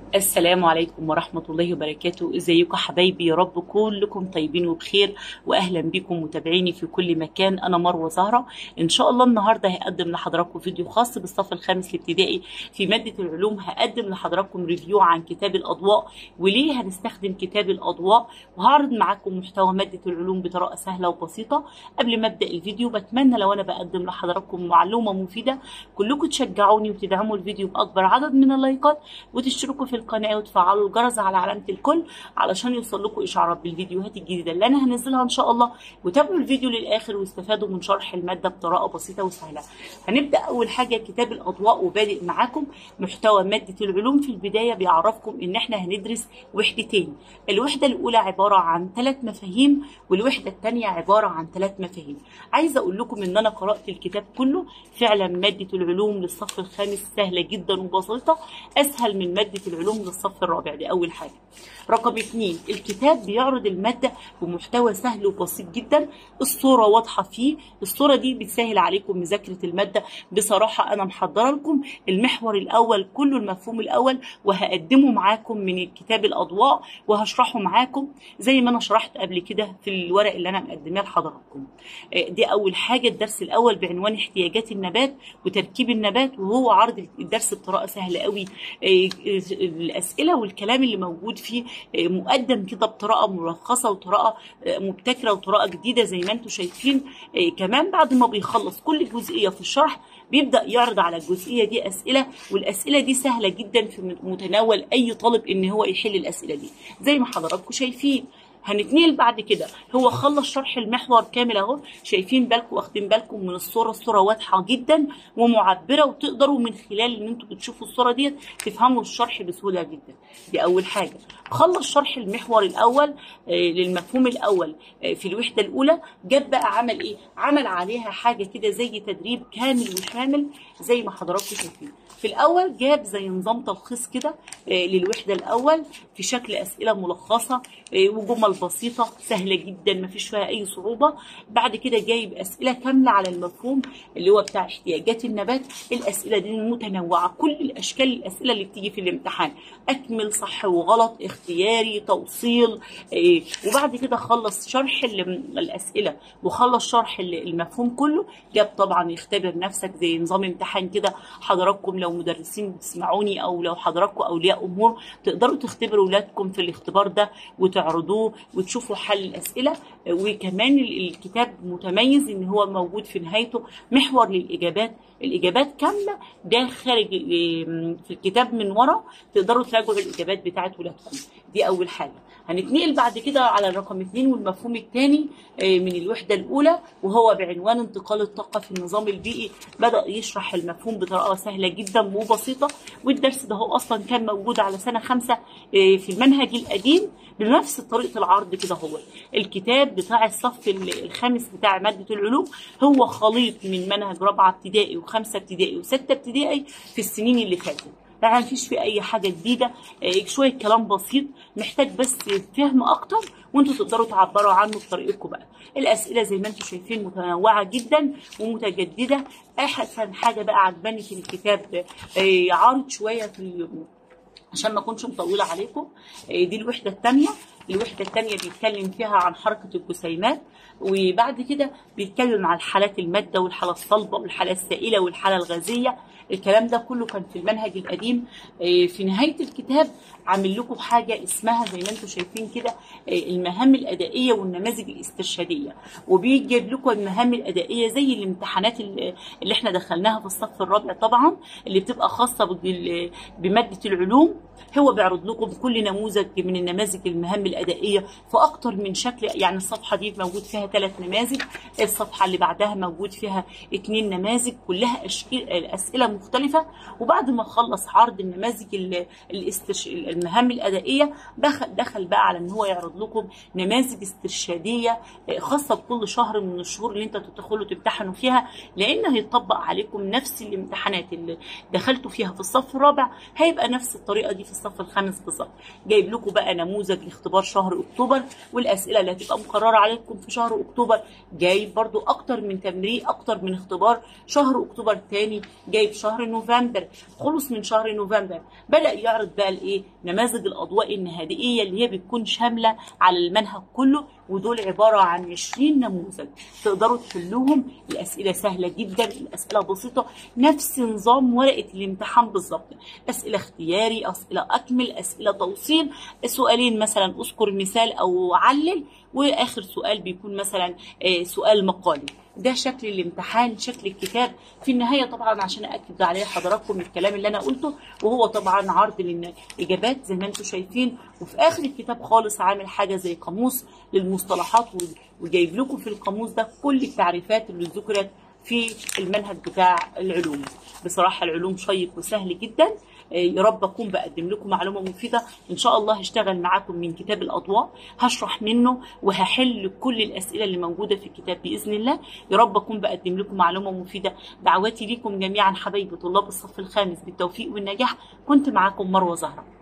السلام عليكم ورحمة الله وبركاته ازيكم حبايبي يا رب كلكم طيبين وبخير واهلا بكم متابعيني في كل مكان انا مروة زهرة ان شاء الله النهاردة هقدم لحضراتكم فيديو خاص بالصف الخامس الابتدائي في مادة العلوم هقدم لحضراتكم ريفيو عن كتاب الاضواء وليه هنستخدم كتاب الاضواء وهعرض معاكم محتوى مادة العلوم بطريقة سهلة وبسيطة قبل ما ابدا الفيديو بتمنى لو انا بقدم لحضراتكم معلومة مفيدة كلكم تشجعوني وتدعموا الفيديو باكبر عدد من اللايكات وتشتركوا في القناه وتفعلوا الجرس على علامه الكل علشان يوصل لكم اشعارات بالفيديوهات الجديده اللي انا هنزلها ان شاء الله وتابعوا الفيديو للاخر واستفادوا من شرح الماده بطريقه بسيطه وسهله هنبدا اول حاجه كتاب الاضواء وبادئ معاكم محتوى ماده العلوم في البدايه بيعرفكم ان احنا هندرس وحدتين الوحده الاولى عباره عن ثلاث مفاهيم والوحده الثانيه عباره عن ثلاث مفاهيم عايزه اقول لكم ان انا قرات الكتاب كله فعلا ماده العلوم للصف الخامس سهله جدا وبسيطه اسهل من ماده العلوم للصف الرابع دي اول حاجه رقم اتنين الكتاب بيعرض المادة بمحتوى سهل وبسيط جدا الصورة واضحة فيه الصورة دي بتسهل عليكم مذاكرة المادة بصراحة أنا محضرة لكم المحور الأول كله المفهوم الأول وهقدمه معاكم من الكتاب الأضواء وهشرحه معاكم زي ما أنا شرحت قبل كده في الورق اللي أنا مقدماه لحضراتكم دي أول حاجة الدرس الأول بعنوان احتياجات النبات وتركيب النبات وهو عرض الدرس بطريقة سهلة قوي الأسئلة والكلام اللي موجود فيه مقدم كده بطريقه ملخصه وطريقه مبتكره وطريقه جديده زي ما انتم شايفين كمان بعد ما بيخلص كل جزئيه في الشرح بيبدا يعرض على الجزئيه دي اسئله والاسئله دي سهله جدا في متناول اي طالب ان هو يحل الاسئله دي زي ما حضراتكم شايفين هنتنقل بعد كده هو خلص شرح المحور كامل اهو شايفين بالكم واخدين بالكم من الصوره الصوره واضحه جدا ومعبره وتقدروا من خلال ان انتوا بتشوفوا الصوره ديت تفهموا الشرح بسهوله جدا دي اول حاجه خلص شرح المحور الاول آه للمفهوم الاول آه في الوحده الاولى جاب بقى عمل ايه عمل عليها حاجه كده زي تدريب كامل وشامل زي ما حضراتكم شايفين في الاول جاب زي نظام تلخيص كده آه للوحده الاول في شكل اسئله ملخصه وجمل بسيطه سهله جدا ما فيش فيها اي صعوبه بعد كده جايب اسئله كامله على المفهوم اللي هو بتاع احتياجات النبات الاسئله دي متنوعه كل الاشكال الاسئله اللي بتيجي في الامتحان اكمل صح وغلط اختياري توصيل وبعد كده خلص شرح الاسئله وخلص شرح المفهوم كله جاب طبعا يختبر نفسك زي نظام امتحان كده حضراتكم لو مدرسين بتسمعوني او لو حضراتكم اولياء امور تقدروا تختبروا اولادكم في الاختبار ده وتعرضوه وتشوفوا حل الاسئله وكمان الكتاب متميز ان هو موجود في نهايته محور للاجابات الاجابات كامله ده خارج في الكتاب من ورا تقدروا تراجعوا الاجابات بتاعت ولادكم دي اول حاجه هنتنقل بعد كده على رقم اثنين والمفهوم الثاني من الوحدة الأولى وهو بعنوان انتقال الطاقة في النظام البيئي بدأ يشرح المفهوم بطريقة سهلة جدا وبسيطة والدرس ده هو أصلا كان موجود على سنة خمسة في المنهج القديم بنفس طريقة العرض كده هو الكتاب بتاع الصف الخامس بتاع مادة العلوم هو خليط من منهج رابعة ابتدائي وخمسة ابتدائي وستة ابتدائي في السنين اللي فاتت يعني مفيش فيه اي حاجه جديده شويه كلام بسيط محتاج بس فهم اكتر وانتوا تقدروا تعبروا عنه بطريقتكم بقى الاسئله زي ما انتم شايفين متنوعه جدا ومتجدده احسن حاجه بقى عجباني في الكتاب عارض شويه في عشان ما اكونش مطوله عليكم دي الوحده الثانيه الوحدة الثانية بيتكلم فيها عن حركة الجسيمات وبعد كده بيتكلم عن حالات المادة والحالة الصلبة والحالة السائلة والحالة الغازية الكلام ده كله كان في المنهج القديم في نهاية الكتاب عامل لكم حاجة اسمها زي ما انتم شايفين كده المهام الأدائية والنماذج الاسترشادية وبيجيب لكم المهام الأدائية زي الامتحانات اللي احنا دخلناها في الصف الرابع طبعا اللي بتبقى خاصة بمادة العلوم هو بيعرض لكم كل نموذج من النماذج المهام الأدائية في أكتر من شكل يعني الصفحة دي موجود فيها ثلاث نماذج الصفحة اللي بعدها موجود فيها اثنين نماذج كلها أسئلة مختلفة وبعد ما خلص عرض النماذج الاسترش... المهام الأدائية دخل دخل بقى على إن هو يعرض لكم نماذج استرشادية خاصة بكل شهر من الشهور اللي أنتوا تدخلوا تمتحنوا فيها لأن هيطبق عليكم نفس الامتحانات اللي دخلتوا فيها في الصف الرابع هيبقى نفس الطريقة دي في الصف الخامس بالظبط جايب لكم بقى نموذج لاختبار شهر اكتوبر والاسئله اللي هتبقى مقرره عليكم في شهر اكتوبر جايب برضو اكتر من تمرين اكتر من اختبار شهر اكتوبر تاني جايب شهر نوفمبر خلص من شهر نوفمبر بدا يعرض بقى الايه نماذج الاضواء النهائيه اللي هي بتكون شامله على المنهج كله ودول عباره عن 20 نموذج تقدروا تحلوهم الاسئله سهله جدا الاسئله بسيطه نفس نظام ورقه الامتحان بالظبط اسئله اختياري اسئله اكمل اسئله توصيل سؤالين مثلا اذكر مثال او علل واخر سؤال بيكون مثلا آه، سؤال مقالي ده شكل الامتحان شكل الكتاب في النهايه طبعا عشان اكد عليه حضراتكم الكلام اللي انا قلته وهو طبعا عرض للاجابات زي ما انتم شايفين وفي اخر الكتاب خالص عامل حاجه زي قاموس للمصطلحات وجايب لكم في القاموس ده كل التعريفات اللي ذكرت في المنهج بتاع العلوم بصراحه العلوم شيق وسهل جدا يا رب اكون بقدم لكم معلومه مفيده ان شاء الله هشتغل معاكم من كتاب الاضواء هشرح منه وهحل كل الاسئله اللي موجوده في الكتاب باذن الله يا رب اكون بقدم لكم معلومه مفيده دعواتي ليكم جميعا حبايبي طلاب الصف الخامس بالتوفيق والنجاح كنت معاكم مروه زهره